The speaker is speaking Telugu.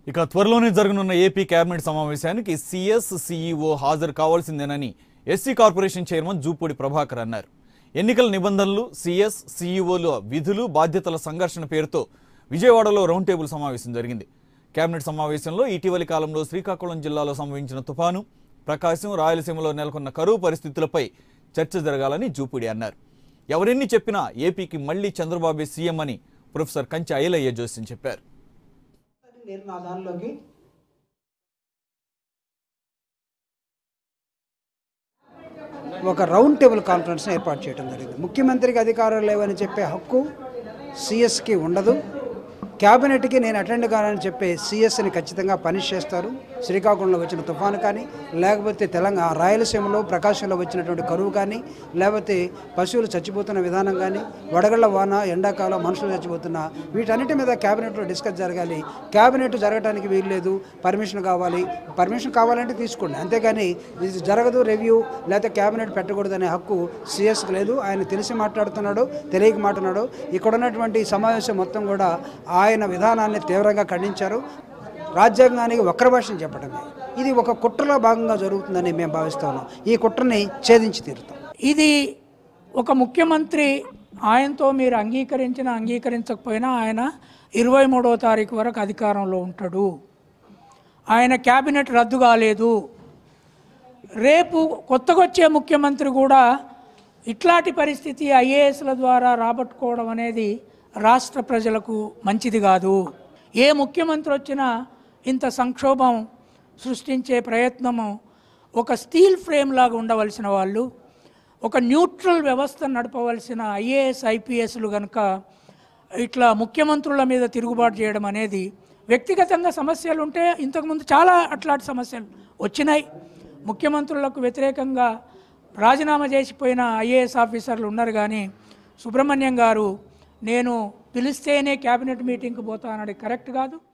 ఇక త్వరలోనే జరగనున్న ఏపీ కేబినెట్ సమావేశానికి సీఎస్ సీఈఓ హాజరు కావాల్సిందేనని SC corporation chairman Jupudi Prabhakar అన్నారు ఎన్నికల నిబంధనలు సీఎస్ సీఈఓల విధులు బాధ్యతల సంఘర్షణ పేరుతో విజయవాడలో రౌండ్ టేబుల్ సమావేశం జరిగింది కేబినెట్ సమావేశంలో ఇటీవలి కాలంలో శ్రీకాకుళం జిల్లాలో సంభవించిన తుఫాను ప్రకాశం రాయలసీమలో నెలకొన్న కరువు పరిస్థితులపై చర్చ జరగాలని జూపూడి అన్నారు ఎవరెన్ని చెప్పినా ఏపీకి మళ్లీ చంద్రబాబే సీఎం అని ప్రొఫెసర్ కంచె ఐలయ్య జోస్యం చెప్పారు నేను నా దానిలోకి ఒక రౌండ్ టేబుల్ కాన్ఫరెన్స్ని ఏర్పాటు చేయడం జరిగింది ముఖ్యమంత్రికి అధికారాలు లేవని చెప్పే హక్కు సిఎస్కి ఉండదు క్యాబినెట్కి నేను అటెండ్ కానని చెప్పే సిఎస్ని ఖచ్చితంగా పనిష్ చేస్తారు శ్రీకాకుళంలో వచ్చిన తుఫాను కానీ లేకపోతే తెలంగాణ రాయలసీమలో ప్రకాశంలో వచ్చినటువంటి కరువు కానీ లేకపోతే పశువులు చచ్చిపోతున్న విధానం కానీ వడగళ్ల వాన ఎండాకాలం మనుషులు చచ్చిపోతున్న వీటన్నిటి మీద క్యాబినెట్లో డిస్కస్ జరగాలి క్యాబినెట్ జరగడానికి వీల్లేదు పర్మిషన్ కావాలి పర్మిషన్ కావాలంటే తీసుకోండి అంతేగాని ఇది జరగదు రివ్యూ లేకపోతే క్యాబినెట్ పెట్టకూడదనే హక్కు సిఎస్కి లేదు ఆయన తెలిసి మాట్లాడుతున్నాడు తెలియక మాట్లాడు ఇక్కడ ఉన్నటువంటి ఈ సమావేశం మొత్తం కూడా ఆయన విధానాన్ని తీవ్రంగా ఖండించారు రాజ్యాంగానికి వక్ర భాషను చెప్పడమే ఇది ఒక కుట్రలో భాగంగా జరుగుతుందని మేము భావిస్తున్నాం ఈ కుట్రని ఛేదించి తీరుతాం ఇది ఒక ముఖ్యమంత్రి ఆయనతో మీరు అంగీకరించినా అంగీకరించకపోయినా ఆయన ఇరవై మూడవ తారీఖు వరకు అధికారంలో ఉంటాడు ఆయన క్యాబినెట్ రద్దు కాలేదు రేపు కొత్తగా వచ్చే ముఖ్యమంత్రి కూడా ఇట్లాంటి పరిస్థితి ఐఏఎస్ల ద్వారా రాబట్టుకోవడం అనేది రాష్ట్ర ప్రజలకు మంచిది కాదు ఏ ముఖ్యమంత్రి వచ్చినా ఇంత సంక్షోభం సృష్టించే ప్రయత్నము ఒక స్టీల్ ఫ్రేమ్ లాగా ఉండవలసిన వాళ్ళు ఒక న్యూట్రల్ వ్యవస్థ నడపవలసిన ఐఏఎస్ ఐపీఎస్లు కనుక ఇట్లా ముఖ్యమంత్రుల మీద తిరుగుబాటు చేయడం అనేది వ్యక్తిగతంగా సమస్యలు ఉంటే ఇంతకుముందు చాలా అట్లాంటి సమస్యలు వచ్చినాయి ముఖ్యమంత్రులకు వ్యతిరేకంగా రాజీనామా చేసిపోయిన ఐఏఎస్ ఆఫీసర్లు ఉన్నారు కానీ సుబ్రహ్మణ్యం గారు నేను పిలిస్తేనే క్యాబినెట్ మీటింగ్కి పోతానని కరెక్ట్ కాదు